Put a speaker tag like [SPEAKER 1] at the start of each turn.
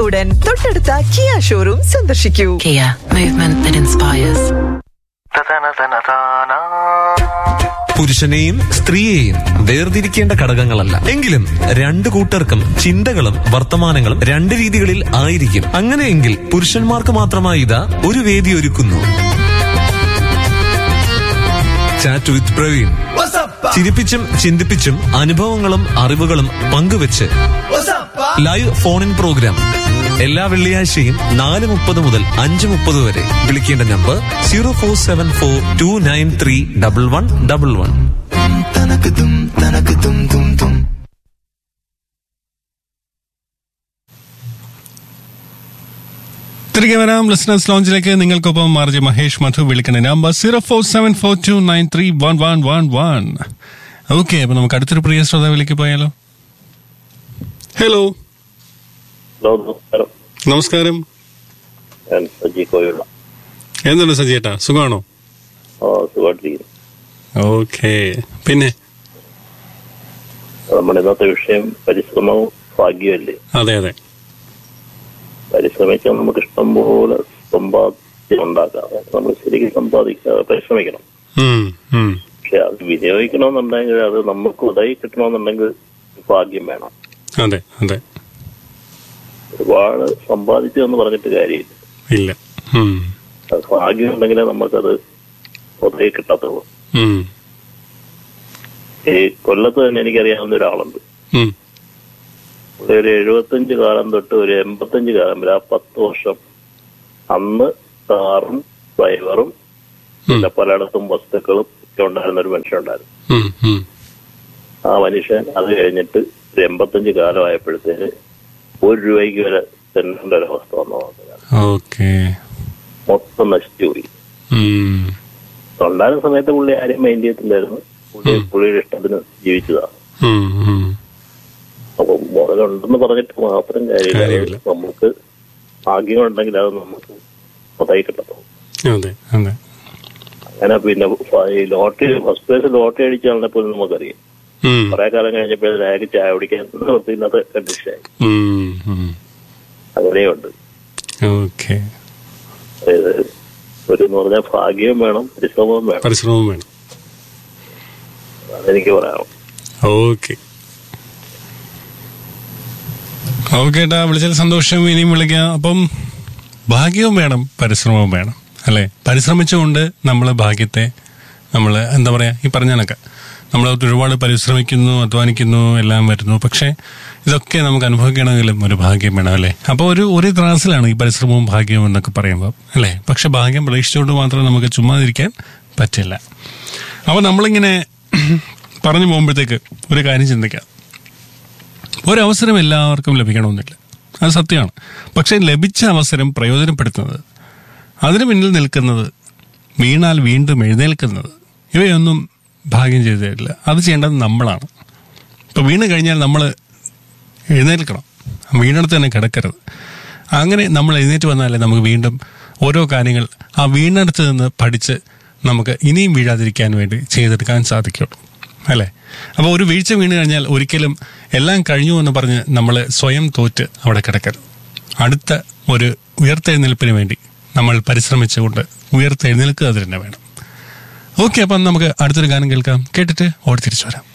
[SPEAKER 1] ഉടൻ തൊട്ടടുത്ത Kia showroom സന്ദർശിക്കൂ
[SPEAKER 2] Kia, movement that inspires.
[SPEAKER 3] പുരുഷനെയും സ്ത്രീയെയും വേർതിരിക്കേണ്ട ഘടകങ്ങളല്ല എങ്കിലും രണ്ടു കൂട്ടർക്കും ചിന്തകളും വർത്തമാനങ്ങളും രണ്ട് രീതികളിൽ ആയിരിക്കും അങ്ങനെയെങ്കിൽ പുരുഷന്മാർക്ക് മാത്രമായി ഇതാ ഒരു വേദി ഒരുക്കുന്നു ചാറ്റ് വിത്ത് പ്രവീൺ ചിരിപ്പിച്ചും ചിന്തിപ്പിച്ചും അനുഭവങ്ങളും അറിവുകളും പങ്കുവെച്ച് ലൈവ് ഫോൺ ഇൻ പ്രോഗ്രാം എല്ലാ വെള്ളിയാഴ്ചയും നാല് മുപ്പത് മുതൽ അഞ്ച് മുപ്പത് വരെ വിളിക്കേണ്ട number zero four seven four two nine three double one double one
[SPEAKER 4] തിരികെ വരാം ലിസണേഴ്സ് ലോഞ്ചിലേക്ക് നിങ്ങൾക്കൊപ്പം മാർജി മഹേഷ് മധു വിളിക്കുന്ന number zero four seven four two nine three one one one one okay അപ്പൊ നമുക്ക് അടുത്തൊരു പ്രിയ ശ്രോതാവിലേക്ക് പോയാലോ ഹലോ
[SPEAKER 5] ഹലോ നമസ്കാരം
[SPEAKER 4] നമസ്കാരം
[SPEAKER 5] ഞാൻ സജി കോയുള്ള
[SPEAKER 4] എന്തുണ്ട് സജിയേട്ടാ സുഖമാണോ
[SPEAKER 5] ആ സുഖമായിട്ടിരിക്കുന്നു
[SPEAKER 4] ഓക്കെ പിന്നെ
[SPEAKER 5] നമ്മുടെ ഇന്നത്തെ വിഷയം പരിശ്രമവും ഭാഗ്യമല്ലേ
[SPEAKER 4] അതെ അതെ
[SPEAKER 5] പരിശ്രമിച്ചാൽ നമുക്ക് ഇഷ്ടം പോലെ സമ്പാദ്യം ഉണ്ടാക്കാം നമ്മൾ ശരിക്കും സമ്പാദിക്കുക പരിശ്രമിക്കണം
[SPEAKER 4] ഉം, ഉം.
[SPEAKER 5] പക്ഷെ അത് വിനിയോഗിക്കണമെന്നുണ്ടെങ്കിൽ അത് നമുക്ക് ഉദയി കിട്ടണമെന്നുണ്ടെങ്കിൽ ഭാഗ്യം വേണം
[SPEAKER 4] അതെ അതെ
[SPEAKER 5] ഒരുപാട് സമ്പാദിച്ചു എന്ന് പറഞ്ഞിട്ട് കാര്യമില്ല
[SPEAKER 4] ഇല്ല ഉം,
[SPEAKER 5] അത് ഭാഗ്യം ഉണ്ടെങ്കിലേ നമുക്കത് ഉദയി കിട്ടത്തുള്ളൂ
[SPEAKER 4] ഉം,
[SPEAKER 5] ഈ കൊല്ലത്ത് തന്നെ എനിക്കറിയാവുന്ന ഒരാളുണ്ട്
[SPEAKER 4] ഉം.
[SPEAKER 5] പുള്ളി ഒരു എഴുപത്തഞ്ച് കാലം തൊട്ട് ഒരു എൺപത്തഞ്ച് കാലം വരെ ആ പത്ത് വർഷം അന്ന് കാറും ഡ്രൈവറും പിന്നെ പലയിടത്തും വസ്തുക്കളും ഒക്കെ ഉണ്ടായിരുന്ന ഒരു മനുഷ്യൻ ഉണ്ടായിരുന്നു
[SPEAKER 4] ഉം, ഉം.
[SPEAKER 5] ആ മനുഷ്യൻ അത് കഴിഞ്ഞിട്ട് ഒരു എൺപത്തഞ്ച് കാലമായപ്പോഴത്തേന് ഒരു രൂപയ്ക്ക് വരെ ചെല്ലേണ്ട ഒരു അവസ്ഥ വന്നു
[SPEAKER 4] ഓക്കെ
[SPEAKER 5] മൊത്തം നശിച്ചു പോയി
[SPEAKER 4] ഉം,
[SPEAKER 5] ഉണ്ടായിരുന്ന സമയത്ത് പുള്ളി ആരെയും മൈൻഡ് ചെയ്യത്തില്ലായിരുന്നു പുള്ളി പുള്ളിയുടെ ഇഷ്ടത്തിന് ജീവിച്ചതാണ്
[SPEAKER 4] ഉം, ഉം.
[SPEAKER 5] അപ്പൊ മുതലുണ്ടെന്ന് പറഞ്ഞിട്ട് മാത്രം കാര്യമില്ല
[SPEAKER 4] കാര്യമില്ല.
[SPEAKER 5] അത് നമുക്ക് ഭാഗ്യമുണ്ടെങ്കിൽ അത് നമുക്ക് ഉദയി കിട്ടത്തുള്ളൂ
[SPEAKER 4] അതെ അതെ
[SPEAKER 5] അങ്ങനെ പിന്നെ ഫ- ഈ ലോട്ടറി ഫസ്റ്റ് പ്രൈസ് ലോട്ടറി അടിച്ചാലിനെ പോലും നമുക്കറിയാം
[SPEAKER 4] ഉം,
[SPEAKER 5] കുറെ കാലം കഴിഞ്ഞപ്പോഴത്തേക്ക് അയാൾക്ക് ചായ കുടിക്കാൻ നിർത്തിയില്ലാത്ത കണ്ടീഷനായി
[SPEAKER 4] ഉം, ഉം.
[SPEAKER 5] അങ്ങനെയുണ്ട്
[SPEAKER 4] ഓക്കെ
[SPEAKER 5] അതായത് ഒരു എന്ന് പറഞ്ഞാൽ ഭാഗ്യവും വേണം പരിശ്രമവും വേണം
[SPEAKER 4] പരിശ്രമം വേണം
[SPEAKER 5] അതെനിക്ക് പറയാം
[SPEAKER 4] ഓക്കെ ഓക്കെ ഏട്ടാ വിളിച്ചതിൽ സന്തോഷം ഇനിയും വിളിക്കാം അപ്പം ഭാഗ്യവും വേണം പരിശ്രമവും വേണം അല്ലെ പരിശ്രമിച്ചുകൊണ്ട് നമ്മൾ ഭാഗ്യത്തെ നമ്മൾ എന്താ പറയാ ഈ പറഞ്ഞാനൊക്കെ നമ്മൾ ഒരുപാട് പരിശ്രമിക്കുന്നു അധ്വാനിക്കുന്നു എല്ലാം വരുന്നു പക്ഷെ ഇതൊക്കെ നമുക്ക് അനുഭവിക്കണമെങ്കിലും ഒരു ഭാഗ്യം വേണം അല്ലേ അപ്പോൾ ഒരു ഒരു ത്രാസിലാണ് ഈ പരിശ്രമവും ഭാഗ്യവും എന്നൊക്കെ പറയുമ്പോൾ അല്ലേ പക്ഷെ ഭാഗ്യം പ്രതീക്ഷിച്ചുകൊണ്ട് മാത്രം നമുക്ക് ചുമ്മാതിരിക്കാൻ പറ്റില്ല അപ്പോൾ നമ്മളിങ്ങനെ പറഞ്ഞു പോകുമ്പോഴത്തേക്ക് ഒരു കാര്യം ചിന്തിക്കാം ഒരവസരം എല്ലാവർക്കും ലഭിക്കണമെന്നില്ല അത് സത്യമാണ് പക്ഷെ ലഭിച്ച അവസരം പ്രയോജനപ്പെടുത്തുന്നത് അതിന് പിന്നിൽ നിൽക്കുന്നത് വീണാൽ വീണ്ടും എഴുന്നേൽക്കുന്നത് ഇവയൊന്നും ഭാഗ്യം ചെയ്തു തരില്ല അത് ചെയ്യേണ്ടത് നമ്മളാണ് ഇപ്പം വീണ് കഴിഞ്ഞാൽ നമ്മൾ എഴുന്നേൽക്കണം വീണിടത്ത് തന്നെ കിടക്കരുത് അങ്ങനെ നമ്മൾ എഴുന്നേറ്റ് വന്നാലേ നമുക്ക് വീണ്ടും ഓരോ കാര്യങ്ങൾ ആ വീണിടത്ത് നിന്ന് പഠിച്ച് നമുക്ക് ഇനിയും വീഴാതിരിക്കാൻ വേണ്ടി ചെയ്തെടുക്കാൻ സാധിക്കുള്ളൂ അല്ലേ അപ്പോൾ ഒരു വീഴ്ച വീണ് കഴിഞ്ഞാൽ ഒരിക്കലും എല്ലാം കഴിഞ്ഞു എന്ന് പറഞ്ഞ് നമ്മൾ സ്വയം തോറ്റ് അവിടെ കിടക്കരുത് അടുത്ത ഒരു ഉയർത്തെഴുന്നേൽപ്പിന് വേണ്ടി നമ്മൾ പരിശ്രമിച്ചുകൊണ്ട് ഉയർത്തെഴുന്നേൽക്കുക തന്നെ വേണം ഓക്കെ അപ്പം നമുക്ക് അടുത്തൊരു ഗാനം കേൾക്കാം കേട്ടിട്ട് ഓടി തിരിച്ചു വരാം